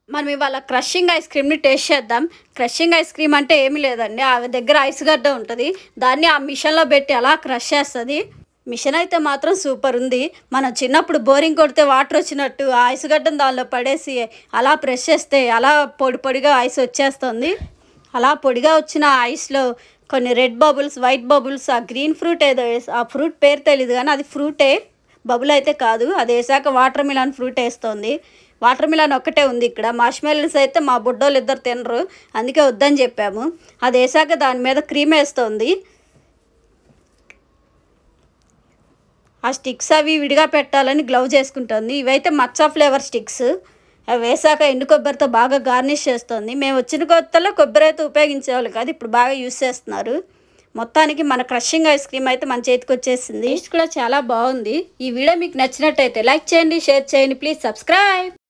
మనం ఇవాళ crushing ice క్రీమ్ని టేస్ట్ చేద్దాం క్రషింగ్ ఐస్ క్రీమ్ అంటే ఏమీ లేదండి ఆమె దగ్గర ఐస్ గడ్డ ఉంటుంది దాన్ని ఆ మిషన్లో పెట్టి అలా క్రష్ చేస్తుంది మిషన్ అయితే మాత్రం సూపర్ ఉంది మనం చిన్నప్పుడు బోరింగ్ కొడితే వాటర్ వచ్చినట్టు ఆ ఐస్ గడ్డను దానిలో పడేసి అలా ప్రెస్ చేస్తే అలా పొడి పొడిగా ఐస్ వచ్చేస్తుంది అలా పొడిగా వచ్చిన ఆ ఐస్లో కొన్ని రెడ్ బబుల్స్ వైట్ బబుల్స్ ఆ గ్రీన్ ఫ్రూట్ ఏదో వేసి ఆ ఫ్రూట్ పేరు తెలియదు కానీ అది ఫ్రూటే బబుల్ అయితే కాదు అది వేసాక వాటర్ మిలాన్ ఫ్రూట్ వేస్తుంది వాటర్ మిలాన్ ఒక్కటే ఉంది ఇక్కడ మార్ష్మెల్స్ అయితే మా బుడ్డోళ్ళు ఇద్దరు తినరు అందుకే వద్దని చెప్పాము అది వేసాక దాని మీద క్రీమ్ వేస్తుంది ఆ స్టిక్స్ అవి విడిగా పెట్టాలని గ్లవ్ చేసుకుంటుంది ఇవైతే మచ్చా ఫ్లేవర్ స్టిక్స్ అవి వేసాక ఎండు కొబ్బరితో బాగా గార్నిష్ చేస్తుంది మేము వచ్చిన కొత్తలో కొబ్బరి అయితే ఉపయోగించేవాళ్ళు కాదు ఇప్పుడు బాగా యూస్ చేస్తున్నారు మొత్తానికి మన క్రషింగ్ ఐస్ క్రీమ్ అయితే మన చేతికి వచ్చేసింది టేస్ట్ కూడా చాలా బాగుంది ఈ వీడియో మీకు నచ్చినట్టయితే లైక్ చేయండి షేర్ చేయండి ప్లీజ్ సబ్స్క్రైబ్